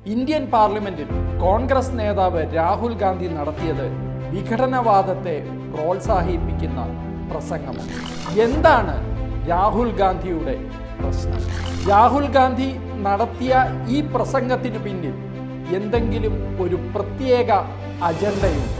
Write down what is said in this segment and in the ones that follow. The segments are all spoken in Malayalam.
ഇന്ത്യൻ പാർലമെന്റിൽ കോൺഗ്രസ് നേതാവ് രാഹുൽ ഗാന്ധി നടത്തിയത് വിഘടനവാദത്തെ പ്രോത്സാഹിപ്പിക്കുന്ന പ്രസംഗമാണ് എന്താണ് രാഹുൽ ഗാന്ധിയുടെ പ്രശ്നം രാഹുൽ ഗാന്ധി നടത്തിയ ഈ പ്രസംഗത്തിന് പിന്നിൽ എന്തെങ്കിലും ഒരു പ്രത്യേക അജണ്ടയുണ്ടോ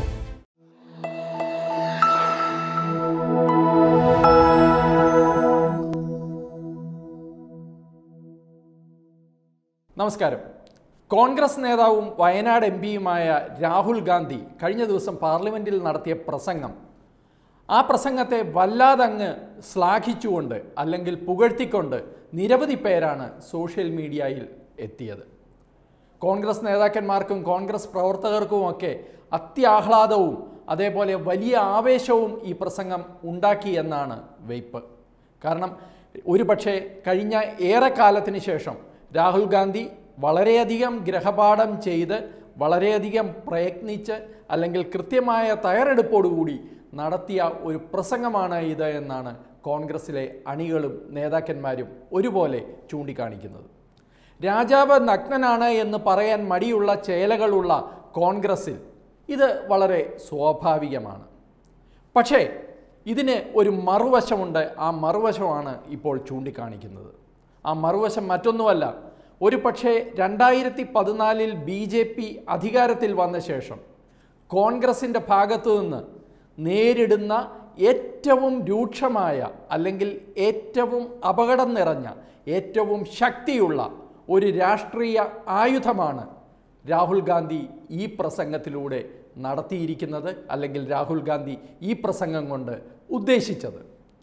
നമസ്കാരം കോൺഗ്രസ് നേതാവും വയനാട് എം പിയുമായ രാഹുൽ ഗാന്ധി കഴിഞ്ഞ ദിവസം പാർലമെന്റിൽ നടത്തിയ പ്രസംഗം ആ പ്രസംഗത്തെ വല്ലാതങ്ങ് ശ്ലാഘിച്ചുകൊണ്ട് അല്ലെങ്കിൽ പുകഴ്ത്തിക്കൊണ്ട് നിരവധി പേരാണ് സോഷ്യൽ മീഡിയയിൽ എത്തിയത് കോൺഗ്രസ് നേതാക്കന്മാർക്കും കോൺഗ്രസ് പ്രവർത്തകർക്കുമൊക്കെ അത്യാഹ്ലാദവും അതേപോലെ വലിയ ആവേശവും ഈ പ്രസംഗം ഉണ്ടാക്കി എന്നാണ് വെയ്പ്പ് കാരണം ഒരു പക്ഷേ കഴിഞ്ഞ ഏറെക്കാലത്തിന് ശേഷം രാഹുൽ ഗാന്ധി വളരെയധികം ഗ്രഹപാഠം ചെയ്ത് വളരെയധികം പ്രയത്നിച്ച് അല്ലെങ്കിൽ കൃത്യമായ തയ്യാറെടുപ്പോടുകൂടി നടത്തിയ ഒരു പ്രസംഗമാണ് ഇത് എന്നാണ് കോൺഗ്രസിലെ അണികളും നേതാക്കന്മാരും ഒരുപോലെ ചൂണ്ടിക്കാണിക്കുന്നത് രാജാവ് നഗ്നനാണ് എന്ന് പറയാൻ മടിയുള്ള ചേലകളുള്ള കോൺഗ്രസിൽ ഇത് വളരെ സ്വാഭാവികമാണ് പക്ഷേ ഇതിന് ഒരു മറുവശമുണ്ട് ആ മറുവശമാണ് ഇപ്പോൾ ചൂണ്ടിക്കാണിക്കുന്നത് ആ മറുവശം മറ്റൊന്നുമല്ല ഒരു പക്ഷേ രണ്ടായിരത്തി പതിനാലിൽ ബി ജെ പി അധികാരത്തിൽ വന്ന ശേഷം കോൺഗ്രസിൻ്റെ ഭാഗത്തു നിന്ന് നേരിടുന്ന ഏറ്റവും രൂക്ഷമായ അല്ലെങ്കിൽ ഏറ്റവും അപകടം നിറഞ്ഞ ഏറ്റവും ശക്തിയുള്ള ഒരു രാഷ്ട്രീയ ആയുധമാണ് രാഹുൽ ഗാന്ധി ഈ പ്രസംഗത്തിലൂടെ നടത്തിയിരിക്കുന്നത് അല്ലെങ്കിൽ രാഹുൽ ഗാന്ധി ഈ പ്രസംഗം കൊണ്ട് ഉദ്ദേശിച്ചത്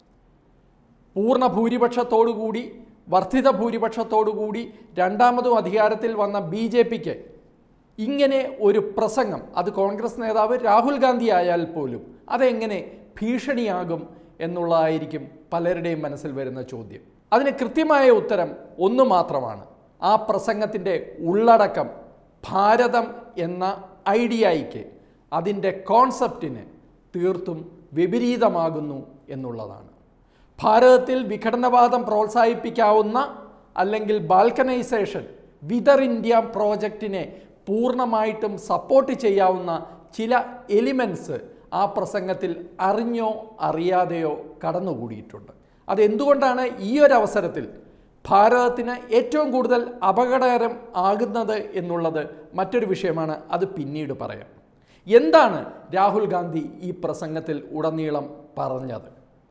പൂർണ്ണ ഭൂരിപക്ഷത്തോടുകൂടി വർദ്ധിത ഭൂരിപക്ഷത്തോടുകൂടി രണ്ടാമതും അധികാരത്തിൽ വന്ന ബി ജെ പിക്ക് ഇങ്ങനെ ഒരു പ്രസംഗം അത് കോൺഗ്രസ് നേതാവ് രാഹുൽ ഗാന്ധി ആയാൽ പോലും അതെങ്ങനെ ഭീഷണിയാകും എന്നുള്ളതായിരിക്കും പലരുടെയും മനസ്സിൽ വരുന്ന ചോദ്യം അതിന് കൃത്യമായ ഉത്തരം ഒന്ന് മാത്രമാണ് ആ പ്രസംഗത്തിൻ്റെ ഉള്ളടക്കം ഭാരതം എന്ന ഐഡിയയ്ക്ക് അതിൻ്റെ കോൺസെപ്റ്റിന് തീർത്തും വിപരീതമാകുന്നു എന്നുള്ളതാണ് ഭാരതത്തിൽ വിഘടനവാദം പ്രോത്സാഹിപ്പിക്കാവുന്ന അല്ലെങ്കിൽ ബാൽക്കനൈസേഷൻ വിതർ ഇന്ത്യ പ്രോജക്റ്റിനെ പൂർണ്ണമായിട്ടും സപ്പോർട്ട് ചെയ്യാവുന്ന ചില എലിമെൻസ് ആ പ്രസംഗത്തിൽ അറിഞ്ഞോ അറിയാതെയോ കടന്നുകൂടിയിട്ടുണ്ട് അതെന്തുകൊണ്ടാണ് ഈ ഒരു അവസരത്തിൽ ഭാരതത്തിന് ഏറ്റവും കൂടുതൽ അപകടകരം ആകുന്നത് എന്നുള്ളത് മറ്റൊരു വിഷയമാണ് അത് പിന്നീട് പറയാം എന്താണ് രാഹുൽ ഗാന്ധി ഈ പ്രസംഗത്തിൽ ഉടനീളം പറഞ്ഞത്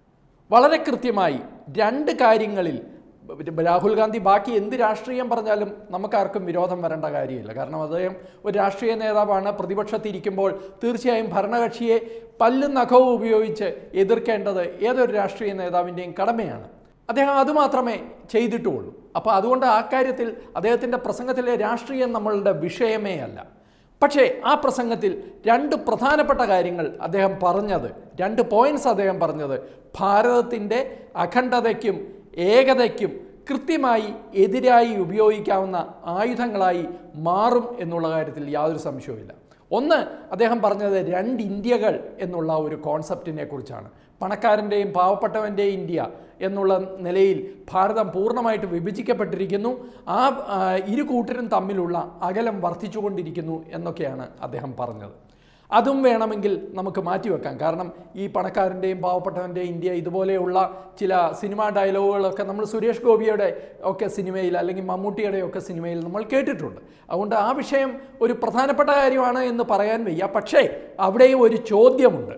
വളരെ കൃത്യമായി രണ്ട് കാര്യങ്ങളിൽ രാഹുൽ ഗാന്ധി ബാക്കി എന്ത് രാഷ്ട്രീയം പറഞ്ഞാലും നമുക്കാർക്കും വിരോധം വരേണ്ട കാര്യമില്ല കാരണം അദ്ദേഹം ഒരു രാഷ്ട്രീയ നേതാവാണ് പ്രതിപക്ഷത്തിരിക്കുമ്പോൾ തീർച്ചയായും ഭരണകക്ഷിയെ പല്ലും നഖവും ഉപയോഗിച്ച് എതിർക്കേണ്ടത് ഏതൊരു രാഷ്ട്രീയ നേതാവിൻ്റെയും കടമയാണ് അദ്ദേഹം അതുമാത്രമേ ചെയ്തിട്ടുള്ളൂ അപ്പോൾ അതുകൊണ്ട് ആ കാര്യത്തിൽ അദ്ദേഹത്തിൻ്റെ പ്രസംഗത്തിലെ രാഷ്ട്രീയം നമ്മളുടെ വിഷയമേ അല്ല പക്ഷേ ആ പ്രസംഗത്തിൽ രണ്ട് പ്രധാനപ്പെട്ട കാര്യങ്ങൾ അദ്ദേഹം പറഞ്ഞത് രണ്ട് പോയിന്റ്സ് അദ്ദേഹം പറഞ്ഞത് ഭാരതത്തിൻ്റെ അഖണ്ഡതയ്ക്കും ഏകതയ്ക്കും കൃത്യമായി എതിരായി ഉപയോഗിക്കാവുന്ന ആയുധങ്ങളായി മാറും എന്നുള്ള കാര്യത്തിൽ യാതൊരു സംശയവുമില്ല ഒന്ന് അദ്ദേഹം പറഞ്ഞത് രണ്ട് ഇന്ത്യകൾ എന്നുള്ള ഒരു കോൺസെപ്റ്റിനെ കുറിച്ചാണ് പണക്കാരൻ്റെയും പാവപ്പെട്ടവൻ്റെയും ഇന്ത്യ എന്നുള്ള നിലയിൽ ഭാരതം പൂർണ്ണമായിട്ട് വിഭജിക്കപ്പെട്ടിരിക്കുന്നു ആ ആ, ഇരു കൂട്ടരും തമ്മിലുള്ള അകലം വർദ്ധിച്ചുകൊണ്ടിരിക്കുന്നു എന്നൊക്കെയാണ് അദ്ദേഹം പറഞ്ഞത് അതും വേണമെങ്കിൽ നമുക്ക് മാറ്റിവെക്കാം കാരണം ഈ പണക്കാരൻ്റെയും പാവപ്പെട്ടവൻ്റെയും ഇന്ത്യ ഇതുപോലെയുള്ള ചില സിനിമാ ഡയലോഗുകളൊക്കെ നമ്മൾ സുരേഷ് ഗോപിയുടെ ഒക്കെ സിനിമയിൽ അല്ലെങ്കിൽ മമ്മൂട്ടിയുടെ ഒക്കെ സിനിമയിൽ നമ്മൾ കേട്ടിട്ടുണ്ട് അതുകൊണ്ട് ആ വിഷയം ഒരു പ്രധാനപ്പെട്ട കാര്യമാണ് എന്ന് പറയാൻ വയ്യ പക്ഷേ അവിടെയും ഒരു ചോദ്യമുണ്ട്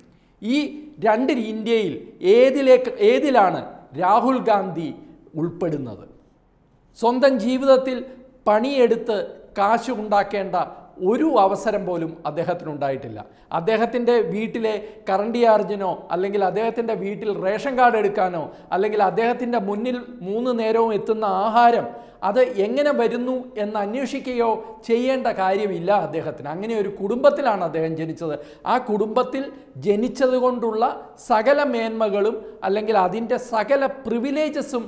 ഈ രണ്ട് ഇന്ത്യയിൽ ഏതിലേക്ക് ഏതിലാണ് രാഹുൽ ഗാന്ധി ഉൾപ്പെടുന്നത് സ്വന്തം ജീവിതത്തിൽ പണിയെടുത്ത് കാശ് ഉണ്ടാക്കേണ്ട ഒരു അവസരം പോലും അദ്ദേഹത്തിനുണ്ടായിട്ടില്ല അദ്ദേഹത്തിൻ്റെ വീട്ടിലെ കറണ്ട് ചാർജിനോ അല്ലെങ്കിൽ അദ്ദേഹത്തിൻ്റെ വീട്ടിൽ റേഷൻ കാർഡ് എടുക്കാനോ അല്ലെങ്കിൽ അദ്ദേഹത്തിൻ്റെ മുന്നിൽ മൂന്ന് നേരവും എത്തുന്ന ആഹാരം അത് എങ്ങനെ വരുന്നു എന്ന് അന്വേഷിക്കുകയോ ചെയ്യേണ്ട കാര്യമില്ല അദ്ദേഹത്തിന് അങ്ങനെ ഒരു കുടുംബത്തിലാണ് അദ്ദേഹം ജനിച്ചത് ആ കുടുംബത്തിൽ ജനിച്ചത് കൊണ്ടുള്ള സകല മേന്മകളും അല്ലെങ്കിൽ അതിൻ്റെ സകല പ്രിവിലേജസും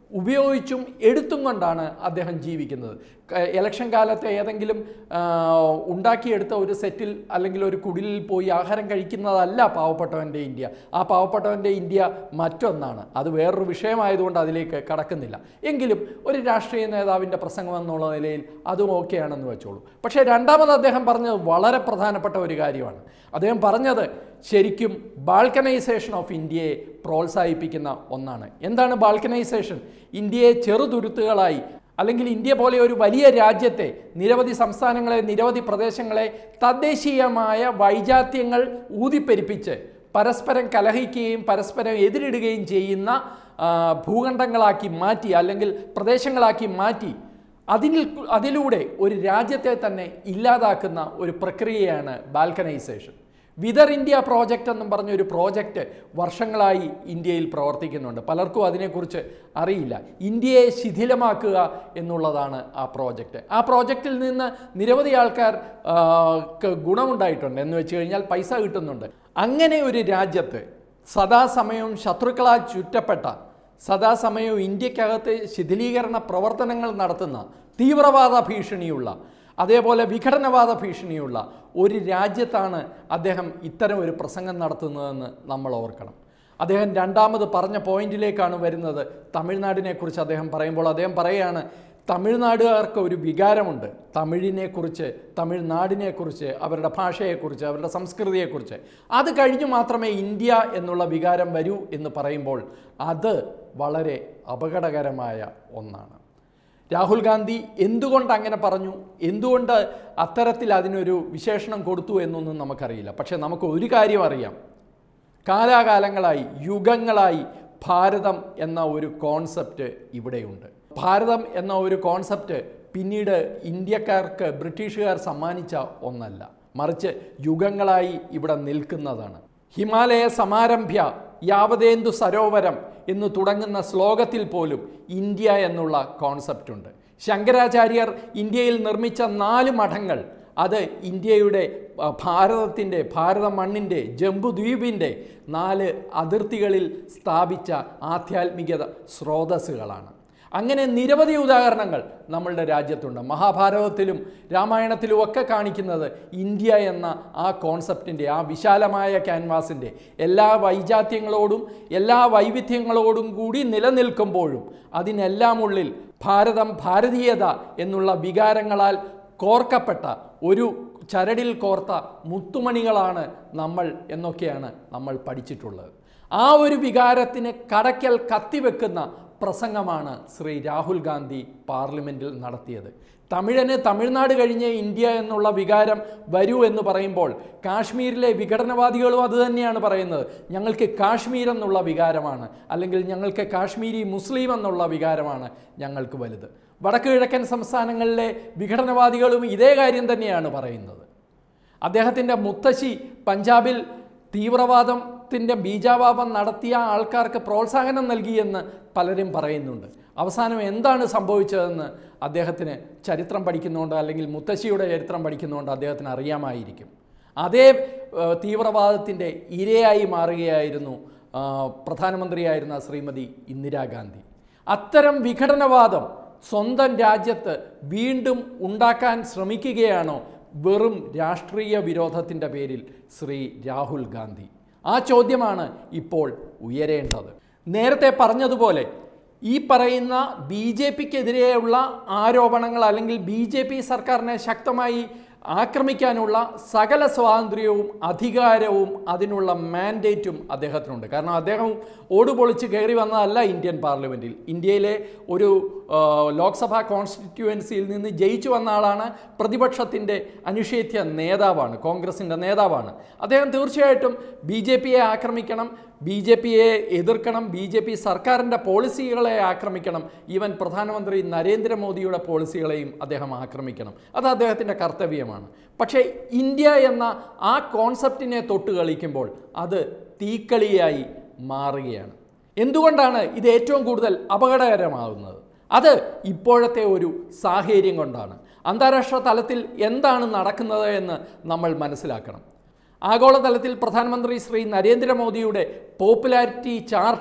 ഉപയോഗിച്ചും എടുത്തും കൊണ്ടാണ് അദ്ദേഹം ജീവിക്കുന്നത് ക- ഇലക്ഷൻ കാലത്ത് ഏതെങ്കിലും ആ, ഉണ്ടാക്കിയെടുത്ത ഒരു സെറ്റിൽ അല്ലെങ്കിൽ ഒരു കുടിലിൽ പോയി ആഹാരം കഴിക്കുന്നതല്ല പാവപ്പെട്ടവൻ്റെ ഇന്ത്യ ആ പാവപ്പെട്ടവൻ്റെ ഇന്ത്യ മറ്റൊന്നാണ് അത് വേറൊരു വിഷയമായതുകൊണ്ട് അതിലേക്ക് കടക്കുന്നില്ല എങ്കിലും ഒരു രാഷ്ട്രീയ നേതാവിൻ്റെ പ്രസംഗം എന്നുള്ള നിലയിൽ അതും ഓക്കെയാണെന്ന് വെച്ചോളൂ പക്ഷേ രണ്ടാമത് അദ്ദേഹം പറഞ്ഞത് വളരെ പ്രധാനപ്പെട്ട ഒരു കാര്യമാണ് അദ്ദേഹം പറഞ്ഞത് ശരിക്കും ബാൾക്കനൈസേഷൻ ഓഫ് ഇന്ത്യയെ പ്രോത്സാഹിപ്പിക്കുന്ന ഒന്നാണ് എന്താണ് ബാൾക്കനൈസേഷൻ ഇന്ത്യയെ ചെറുതുരുത്തുകളായി അല്ലെങ്കിൽ ഇന്ത്യ പോലെ ഒരു വലിയ രാജ്യത്തെ നിരവധി സംസ്ഥാനങ്ങളെ നിരവധി പ്രദേശങ്ങളെ തദ്ദേശീയമായ വൈജാത്യങ്ങൾ ഊതിപ്പെരിപ്പിച്ച് പരസ്പരം കലഹിക്കുകയും പരസ്പരം എതിരിടുകയും ചെയ്യുന്ന ആ, ഭൂഖണ്ഡങ്ങളാക്കി മാറ്റി അല്ലെങ്കിൽ പ്രദേശങ്ങളാക്കി മാറ്റി അതിൽ അതിലൂടെ ഒരു രാജ്യത്തെ തന്നെ ഇല്ലാതാക്കുന്ന ഒരു പ്രക്രിയയാണ് ബാൽക്കനൈസേഷൻ വിതർ ഇന്ത്യ പ്രോജക്റ്റ് എന്നും പറഞ്ഞ ഒരു പ്രോജക്റ്റ് വർഷങ്ങളായി ഇന്ത്യയിൽ പ്രവർത്തിക്കുന്നുണ്ട് പലർക്കും അതിനെക്കുറിച്ച് അറിയില്ല ഇന്ത്യയെ ശിഥിലമാക്കുക എന്നുള്ളതാണ് ആ പ്രോജക്റ്റ് ആ പ്രോജക്റ്റിൽ നിന്ന് നിരവധി ആൾക്കാർ ആ, ക്ക് ഗുണമുണ്ടായിട്ടുണ്ട് എന്ന് വെച്ച് കഴിഞ്ഞാൽ പൈസ കിട്ടുന്നുണ്ട് അങ്ങനെ ഒരു രാജ്യത്ത് സദാസമയവും ശത്രുക്കളാൽ ചുറ്റപ്പെട്ട സദാസമയവും ഇന്ത്യക്കകത്ത് ശിഥിലീകരണ പ്രവർത്തനങ്ങൾ നടത്തുന്ന തീവ്രവാദ ഭീഷണിയുള്ള അതേപോലെ വിഘടനവാദ ഭീഷണിയുള്ള ഒരു രാജ്യത്താണ് അദ്ദേഹം ഇത്തരം ഒരു പ്രസംഗം നടത്തുന്നതെന്ന് നമ്മൾ ഓർക്കണം അദ്ദേഹം രണ്ടാമത് പറഞ്ഞ പോയിന്റിലേക്കാണ് വരുന്നത് തമിഴ്നാടിനെക്കുറിച്ച് അദ്ദേഹം പറയുമ്പോൾ അദ്ദേഹം പറയുകയാണ് തമിഴ്നാടുകാർക്ക് ഒരു വികാരമുണ്ട് തമിഴിനെക്കുറിച്ച് തമിഴ്നാടിനെക്കുറിച്ച് അവരുടെ ഭാഷയെക്കുറിച്ച് അവരുടെ സംസ്കൃതിയെക്കുറിച്ച് അത് കഴിഞ്ഞു മാത്രമേ ഇന്ത്യ എന്നുള്ള വികാരം വരൂ എന്ന് പറയുമ്പോൾ അത് വളരെ അപകടകരമായ ഒന്നാണ് രാഹുൽ ഗാന്ധി എന്തുകൊണ്ട് അങ്ങനെ പറഞ്ഞു എന്തുകൊണ്ട് അത്തരത്തിൽ അതിനൊരു വിശേഷണം കൊടുത്തു എന്നൊന്നും നമുക്കറിയില്ല പക്ഷേ നമുക്ക് ഒരു കാര്യം അറിയാം കാലാകാലങ്ങളായി യുഗങ്ങളായി ഭാരതം എന്ന ഒരു കോൺസെപ്റ്റ് ഇവിടെയുണ്ട് ഭാരതം എന്ന ഒരു കോൺസെപ്റ്റ് പിന്നീട് ഇന്ത്യക്കാർക്ക് ബ്രിട്ടീഷുകാർ സമ്മാനിച്ച ഒന്നല്ല മറിച്ച് യുഗങ്ങളായി ഇവിടെ നിൽക്കുന്നതാണ് ഹിമാലയ സമാരംഭ്യ യാവതേന്ദു സരോവരം എന്ന് തുടങ്ങുന്ന ശ്ലോകത്തിൽ പോലും ഇന്ത്യ എന്നുള്ള കോൺസെപ്റ്റ് ഉണ്ട് ശങ്കരാചാര്യർ ഇന്ത്യയിൽ നിർമ്മിച്ച നാല് മഠങ്ങൾ അത് ഇന്ത്യയുടെ ആ, ഭാരതത്തിൻ്റെ ഭാരത മണ്ണിൻ്റെ ജംബുദ്വീപിൻ്റെ നാല് അതിർത്തികളിൽ സ്ഥാപിച്ച ആധ്യാത്മികത സ്രോതസ്സുകളാണ് അങ്ങനെ നിരവധി ഉദാഹരണങ്ങൾ നമ്മളുടെ രാജ്യത്തുണ്ട് മഹാഭാരതത്തിലും രാമായണത്തിലും ഒക്കെ കാണിക്കുന്നത് ഇന്ത്യ എന്ന ആ കോൺസെപ്റ്റിൻ്റെ ആ വിശാലമായ ക്യാൻവാസിൻ്റെ എല്ലാ വൈജാത്യങ്ങളോടും എല്ലാ വൈവിധ്യങ്ങളോടും കൂടി നിലനിൽക്കുമ്പോഴും അതിനെല്ലാം ഉള്ളിൽ ഭാരതം ഭാരതീയത എന്നുള്ള വികാരങ്ങളാൽ കോർക്കപ്പെട്ട ഒരു ചരടിൽ കോർത്ത മുത്തുമണികളാണ് നമ്മൾ എന്നൊക്കെയാണ് നമ്മൾ പഠിച്ചിട്ടുള്ളത് ആ ഒരു വികാരത്തിന് കടയ്ക്കൽ കത്തിവെക്കുന്ന പ്രസംഗമാണ് ശ്രീ രാഹുൽ ഗാന്ധി പാർലമെൻറ്റിൽ നടത്തിയത് തമിഴന് തമിഴ്നാട് കഴിഞ്ഞ് ഇന്ത്യ എന്നുള്ള വികാരം വരൂ എന്ന് പറയുമ്പോൾ കാശ്മീരിലെ വിഘടനവാദികളും അതുതന്നെയാണ് പറയുന്നത് ഞങ്ങൾക്ക് കാശ്മീർ എന്നുള്ള വികാരമാണ് അല്ലെങ്കിൽ ഞങ്ങൾക്ക് കാശ്മീരി മുസ്ലിം എന്നുള്ള വികാരമാണ് ഞങ്ങൾക്ക് വലുത് വടക്ക് കിഴക്കൻ സംസ്ഥാനങ്ങളിലെ വിഘടനവാദികളും ഇതേ കാര്യം തന്നെയാണ് പറയുന്നത് അദ്ദേഹത്തിൻ്റെ മുത്തശ്ശി പഞ്ചാബിൽ തീവ്രവാദത്തിൻ്റെ ബീജാപാപം നടത്തിയ ആൾക്കാർക്ക് പ്രോത്സാഹനം നൽകിയെന്ന് പലരും പറയുന്നുണ്ട് അവസാനം എന്താണ് സംഭവിച്ചതെന്ന് അദ്ദേഹത്തിന് ചരിത്രം പഠിക്കുന്നതുകൊണ്ട് അല്ലെങ്കിൽ മുത്തശ്ശിയുടെ ചരിത്രം പഠിക്കുന്നതുകൊണ്ട് അദ്ദേഹത്തിന് അറിയാമായിരിക്കും അതേ ഏഹ്, തീവ്രവാദത്തിൻ്റെ ഇരയായി മാറുകയായിരുന്നു ആ, പ്രധാനമന്ത്രിയായിരുന്ന ശ്രീമതി ഇന്ദിരാഗാന്ധി അത്തരം വിഘടനവാദം സ്വന്തം രാജ്യത്ത് വീണ്ടും ഉണ്ടാക്കാൻ ശ്രമിക്കുകയാണോ വെറും രാഷ്ട്രീയ വിരോധത്തിൻ്റെ പേരിൽ ശ്രീ രാഹുൽ ഗാന്ധി ആ ചോദ്യമാണ് ഇപ്പോൾ ഉയരേണ്ടത് നേരത്തെ പറഞ്ഞതുപോലെ ഈ പറയുന്ന ബി ജെ പിക്കെതിരെയുള്ള ആരോപണങ്ങൾ അല്ലെങ്കിൽ ബി ജെ പി സർക്കാരിനെ ശക്തമായി ആക്രമിക്കാനുള്ള സകല സ്വാതന്ത്ര്യവും അധികാരവും അതിനുള്ള മാൻഡേറ്റും അദ്ദേഹത്തിനുണ്ട് കാരണം അദ്ദേഹം ഓടുപൊളിച്ച് കയറി വന്നതല്ല ഇന്ത്യൻ പാർലമെൻറ്റിൽ ഇന്ത്യയിലെ ഒരു ആ, ലോക്സഭാ കോൺസ്റ്റിറ്റ്യുവൻസിയിൽ നിന്ന് ജയിച്ചു വന്ന ആളാണ് പ്രതിപക്ഷത്തിൻ്റെ അനിഷേധ്യ നേതാവാണ് കോൺഗ്രസിൻ്റെ നേതാവാണ് അദ്ദേഹം തീർച്ചയായിട്ടും ബി ജെ പിയെ ആക്രമിക്കണം ബി ജെ പിയെ എതിർക്കണം ബി ജെ പി സർക്കാരിൻ്റെ പോളിസികളെ ആക്രമിക്കണം ഈവൻ പ്രധാനമന്ത്രി നരേന്ദ്രമോദിയുടെ പോളിസികളെയും അദ്ദേഹം ആക്രമിക്കണം അത് അദ്ദേഹത്തിൻ്റെ കർത്തവ്യമാണ് പക്ഷേ ഇന്ത്യ എന്ന ആ കോൺസെപ്റ്റിനെ തൊട്ട് കളിക്കുമ്പോൾ അത് തീക്കളിയായി മാറുകയാണ് എന്തുകൊണ്ടാണ് ഇത് ഏറ്റവും കൂടുതൽ അപകടകരമാകുന്നത് അത് ഇപ്പോഴത്തെ ഒരു സാഹചര്യം കൊണ്ടാണ് അന്താരാഷ്ട്ര തലത്തിൽ എന്താണ് നടക്കുന്നത് എന്ന് നമ്മൾ മനസ്സിലാക്കണം ആഗോളതലത്തിൽ പ്രധാനമന്ത്രി ശ്രീ നരേന്ദ്രമോദിയുടെ പോപ്പുലാരിറ്റി ചാർട്ട്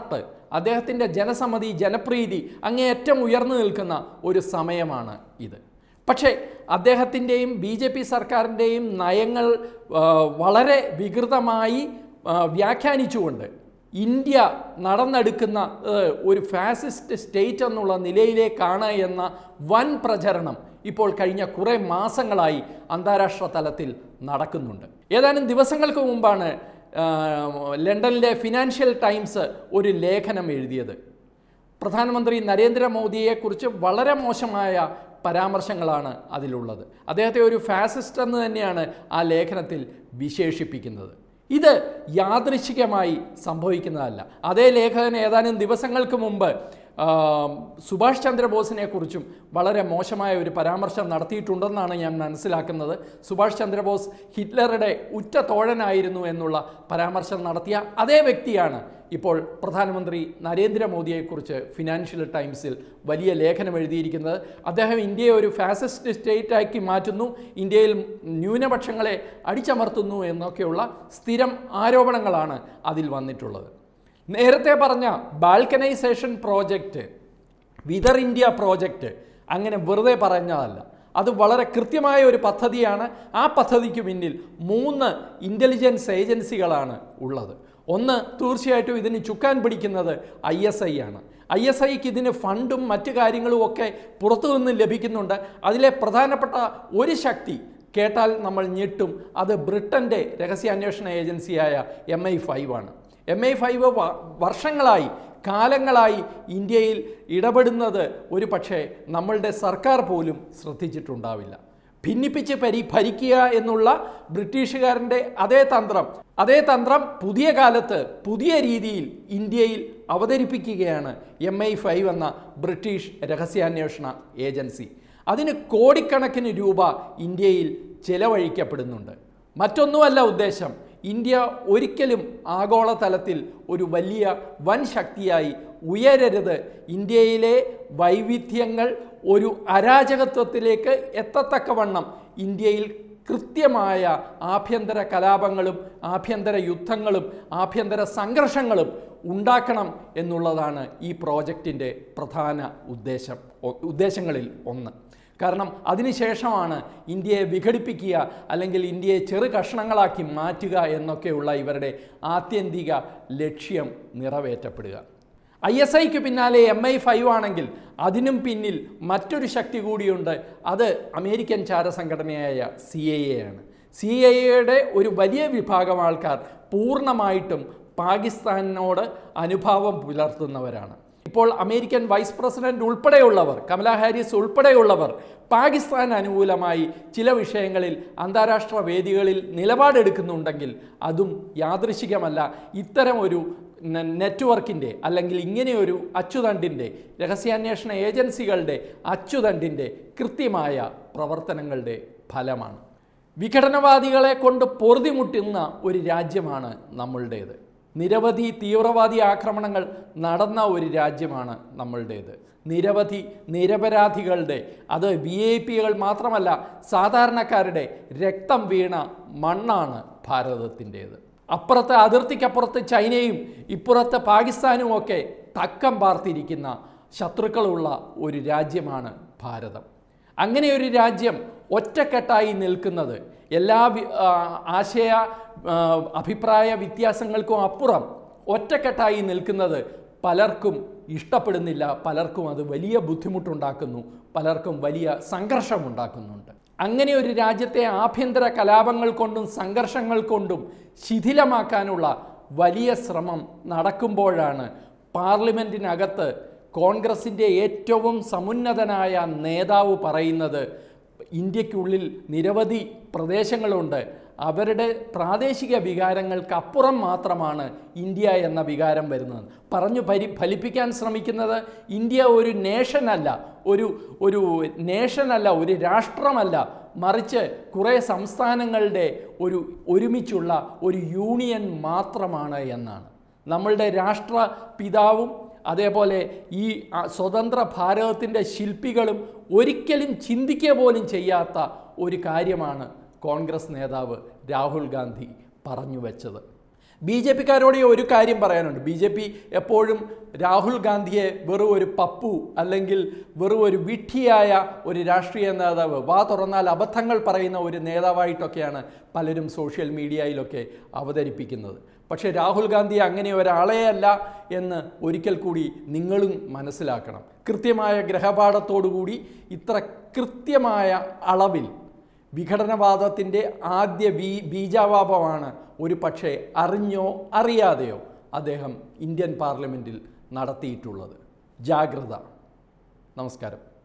അദ്ദേഹത്തിൻ്റെ ജനസമ്മതി ജനപ്രീതി അങ്ങേയറ്റം ഉയർന്നു നിൽക്കുന്ന ഒരു സമയമാണ് ഇത് പക്ഷേ അദ്ദേഹത്തിൻ്റെയും ബി ജെ പി സർക്കാരിൻ്റെയും നയങ്ങൾ ആ, വളരെ വികൃതമായി ആ, വ്യാഖ്യാനിച്ചുകൊണ്ട് ഇന്ത്യ നടന്നെടുക്കുന്ന ഏഹ്, ഒരു ഫാസിസ്റ്റ് സ്റ്റേറ്റ് എന്നുള്ള നിലയിലേക്കാണ് എന്ന വൻ പ്രചരണം ഇപ്പോൾ കഴിഞ്ഞ കുറേ മാസങ്ങളായി അന്താരാഷ്ട്ര തലത്തിൽ നടക്കുന്നുണ്ട് ഏതാനും ദിവസങ്ങൾക്ക് മുമ്പാണ് ആ, ലണ്ടനിലെ ഫിനാൻഷ്യൽ ടൈംസ് ഒരു ലേഖനം എഴുതിയത് പ്രധാനമന്ത്രി നരേന്ദ്രമോദിയെക്കുറിച്ച് വളരെ മോശമായ പരാമർശങ്ങളാണ് അതിലുള്ളത് അദ്ദേഹത്തെ ഒരു ഫാസിസ്റ്റ് എന്ന് തന്നെയാണ് ആ ലേഖനത്തിൽ വിശേഷിപ്പിക്കുന്നത് ഇത് യാദൃശികമായി സംഭവിക്കുന്നതല്ല അതേ ലേഖകൻ ഏതാനും ദിവസങ്ങൾക്ക് മുമ്പ് ആ, സുഭാഷ് ചന്ദ്രബോസിനെ കുറിച്ചും വളരെ മോശമായ ഒരു പരാമർശം നടത്തിയിട്ടുണ്ടെന്നാണ് ഞാൻ മനസ്സിലാക്കുന്നത് സുഭാഷ് ചന്ദ്രബോസ് ഹിറ്റ്ലറുടെ ഉറ്റ തോഴനായിരുന്നു എന്നുള്ള പരാമർശം നടത്തിയ അതേ വ്യക്തിയാണ് ഇപ്പോൾ പ്രധാനമന്ത്രി നരേന്ദ്രമോദിയെക്കുറിച്ച് ഫിനാൻഷ്യൽ ടൈംസിൽ വലിയ ലേഖനം എഴുതിയിരിക്കുന്നത് അദ്ദേഹം ഇന്ത്യയെ ഒരു ഫാസിസ്റ്റ് സ്റ്റേറ്റാക്കി മാറ്റുന്നു ഇന്ത്യയിൽ ന്യൂനപക്ഷങ്ങളെ അടിച്ചമർത്തുന്നു എന്നൊക്കെയുള്ള സ്ഥിരം ആരോപണങ്ങളാണ് അതിൽ വന്നിട്ടുള്ളത് നേരത്തെ പറഞ്ഞ balkanisation project whither India project അങ്ങനെ വെറുതെ പറഞ്ഞതല്ല അത് വളരെ കൃത്യമായ ഒരു പദ്ധതിയാണ് ആ പദ്ധതിക്ക് പിന്നിൽ മൂന്ന് ഇൻ്റലിജൻസ് ഏജൻസികളാണ് ഉള്ളത് ഒന്ന് തീർച്ചയായിട്ടും ഇതിന് ചുക്കാൻ പിടിക്കുന്നത് ഐ എസ് ഐ ആണ് ഐ എസ് ഐക്ക് ഇതിന് ഫണ്ടും മറ്റു കാര്യങ്ങളും ഒക്കെ പുറത്തു നിന്ന് ലഭിക്കുന്നുണ്ട് അതിലെ പ്രധാനപ്പെട്ട ഒരു ശക്തി കേട്ടാൽ നമ്മൾ ഞെട്ടും അത് ബ്രിട്ടൻ്റെ രഹസ്യാന്വേഷണ ഏജൻസിയായ എം ഐ ഫൈവ് ആണ് എം ഐ ഫൈവ് വർഷങ്ങളായി കാലങ്ങളായി ഇന്ത്യയിൽ ഇടപെടുന്നത് ഒരു പക്ഷേ നമ്മളുടെ സർക്കാർ പോലും ശ്രദ്ധിച്ചിട്ടുണ്ടാവില്ല ഭിന്നിപ്പിച്ച് പരി ഭരിക്കുക എന്നുള്ള ബ്രിട്ടീഷുകാരൻ്റെ അതേ തന്ത്രം അതേ തന്ത്രം പുതിയ കാലത്ത് പുതിയ രീതിയിൽ ഇന്ത്യയിൽ അവതരിപ്പിക്കുകയാണ് എം ഐ ഫൈവ് എന്ന ബ്രിട്ടീഷ് രഹസ്യാന്വേഷണ ഏജൻസി അതിന് കോടിക്കണക്കിന് രൂപ ഇന്ത്യയിൽ ചെലവഴിക്കപ്പെടുന്നുണ്ട് മറ്റൊന്നുമല്ല ഉദ്ദേശം ഇന്ത്യ ഒരിക്കലും ആഗോളതലത്തിൽ ഒരു വലിയ വൻ ശക്തിയായി ഉയരരുത് ഇന്ത്യയിലെ വൈവിധ്യങ്ങൾ ഒരു അരാജകത്വത്തിലേക്ക് എത്തത്തക്കവണ്ണം ഇന്ത്യയിൽ കൃത്യമായ ആഭ്യന്തര കലാപങ്ങളും ആഭ്യന്തര യുദ്ധങ്ങളും ആഭ്യന്തര സംഘർഷങ്ങളും ഉണ്ടാക്കണം എന്നുള്ളതാണ് ഈ പ്രോജക്റ്റിൻ്റെ പ്രധാന ഉദ്ദേശം ഒ- ഉദ്ദേശങ്ങളിൽ ഒന്ന് കാരണം അതിനുശേഷമാണ് ഇന്ത്യയെ വിഘടിപ്പിക്കുക അല്ലെങ്കിൽ ഇന്ത്യയെ ചെറു കഷ്ണങ്ങളാക്കി മാറ്റുക എന്നൊക്കെയുള്ള ഇവരുടെ ആത്യന്തിക ലക്ഷ്യം നിറവേറ്റപ്പെടുക ഐ എസ് ഐക്ക് പിന്നാലെ എം ഐ ഫൈവ് ആണെങ്കിൽ അതിനും പിന്നിൽ മറ്റൊരു ശക്തി കൂടിയുണ്ട് അത് അമേരിക്കൻ ചാരസംഘടനയായ സി ഐ എ ആണ് സി ഐ എയുടെ ഒരു വലിയ വിഭാഗം ആൾക്കാർ പൂർണ്ണമായിട്ടും പാകിസ്ഥാനോട് അനുഭാവം പുലർത്തുന്നവരാണ് ഇപ്പോൾ അമേരിക്കൻ വൈസ് പ്രസിഡന്റ് ഉൾപ്പെടെയുള്ളവർ കമലാ ഹാരിസ് ഉൾപ്പെടെയുള്ളവർ പാകിസ്ഥാൻ അനുകൂലമായി ചില വിഷയങ്ങളിൽ അന്താരാഷ്ട്ര വേദികളിൽ നിലപാടെടുക്കുന്നുണ്ടെങ്കിൽ അതും യാദൃശികമല്ല ഇത്തരം ഒരു നെ- നെറ്റ്വർക്കിൻ്റെ അല്ലെങ്കിൽ ഇങ്ങനെയൊരു അച്ചുതണ്ടിൻ്റെ രഹസ്യാന്വേഷണ ഏജൻസികളുടെ അച്ചുതണ്ടിൻ്റെ കൃത്യമായ പ്രവർത്തനങ്ങളുടെ ഫലമാണ് വിഘടനവാദികളെ കൊണ്ട് പൊറുതിമുട്ടുന്ന ഒരു രാജ്യമാണ് നമ്മളുടേത് നിരവധി തീവ്രവാദി ആക്രമണങ്ങൾ നടന്ന ഒരു രാജ്യമാണ് നമ്മളുടേത് നിരവധി നിരപരാധികളുടെ അത് വി ഐ പികൾ മാത്രമല്ല സാധാരണക്കാരുടെ രക്തം വീണ മണ്ണാണ് ഭാരതത്തിൻ്റേത് അപ്പുറത്ത് അതിർത്തിക്കപ്പുറത്ത് ചൈനയും ഇപ്പുറത്ത് പാകിസ്ഥാനും ഒക്കെ തക്കം പാർത്തിരിക്കുന്ന ശത്രുക്കളുള്ള ഒരു രാജ്യമാണ് ഭാരതം അങ്ങനെ ഒരു രാജ്യം ഒറ്റക്കെട്ടായി നിൽക്കുന്നത് എല്ലാ വി- ആ, ആശയ ആ, അഭിപ്രായ വ്യത്യാസങ്ങൾക്കും അപ്പുറം ഒറ്റക്കെട്ടായി നിൽക്കുന്നത് പലർക്കും ഇഷ്ടപ്പെടുന്നില്ല പലർക്കും അത് വലിയ ബുദ്ധിമുട്ടുണ്ടാക്കുന്നു പലർക്കും വലിയ സംഘർഷമുണ്ടാക്കുന്നുണ്ട് അങ്ങനെ ഒരു രാജ്യത്തെ ആഭ്യന്തര കലാപങ്ങൾ കൊണ്ടും സംഘർഷങ്ങൾ കൊണ്ടും ശിഥിലമാക്കാനുള്ള വലിയ ശ്രമം നടക്കുമ്പോഴാണ് പാർലമെൻറ്റിനകത്ത് കോൺഗ്രസിൻ്റെ ഏറ്റവും സമുന്നതനായ നേതാവ് പറയുന്നത് ഇന്ത്യക്കുള്ളിൽ നിരവധി പ്രദേശങ്ങളുണ്ട് അവരുടെ പ്രാദേശിക വികാരങ്ങൾക്ക് അപ്പുറം മാത്രമാണ് ഇന്ത്യ എന്ന വികാരം വരുന്നത് പറഞ്ഞു പരി ഫലിപ്പിക്കാൻ ശ്രമിക്കുന്നത് ഇന്ത്യ ഒരു നേഷനല്ല ഒരു ഒരു നേഷനല്ല ഒരു രാഷ്ട്രമല്ല മറിച്ച് കുറേ സംസ്ഥാനങ്ങളുടെ ഒരു ഒരുമിച്ചുള്ള ഒരു യൂണിയൻ മാത്രമാണ് എന്നാണ് നമ്മളുടെ രാഷ്ട്ര പിതാവും അതേപോലെ ഈ ആ, സ്വതന്ത്ര ഭാരതത്തിൻ്റെ ശില്പികളും ഒരിക്കലും ചിന്തിക്കുക പോലും ചെയ്യാത്ത ഒരു കാര്യമാണ് കോൺഗ്രസ് നേതാവ് രാഹുൽ ഗാന്ധി പറഞ്ഞു വെച്ചത് ബി ജെ പിക്കാരോട് ഒരു കാര്യം പറയാനുണ്ട് ബി ജെ പി എപ്പോഴും രാഹുൽ ഗാന്ധിയെ വെറും ഒരു പപ്പു അല്ലെങ്കിൽ വെറും ഒരു വിഡ്ഢിയായ ഒരു രാഷ്ട്രീയ നേതാവ് വാ തുറന്നാൽ അബദ്ധങ്ങൾ പറയുന്ന ഒരു നേതാവായിട്ടൊക്കെയാണ് പലരും സോഷ്യൽ മീഡിയയിലൊക്കെ അവതരിപ്പിക്കുന്നത് പക്ഷേ രാഹുൽ ഗാന്ധി അങ്ങനെ ഒരാളെയല്ല എന്ന് ഒരിക്കൽ കൂടി നിങ്ങളും മനസ്സിലാക്കണം കൃത്യമായ ഗ്രഹപാഠത്തോടുകൂടി ഇത്ര കൃത്യമായ അളവിൽ വിഘടനവാദത്തിൻ്റെ ആദ്യ ബീ ബീജാവാപമാണ് ഒരു പക്ഷേ അറിഞ്ഞോ അറിയാതെയോ അദ്ദേഹം ഇന്ത്യൻ പാർലമെൻറ്റിൽ നടത്തിയിട്ടുള്ളത് ജാഗ്രത നമസ്കാരം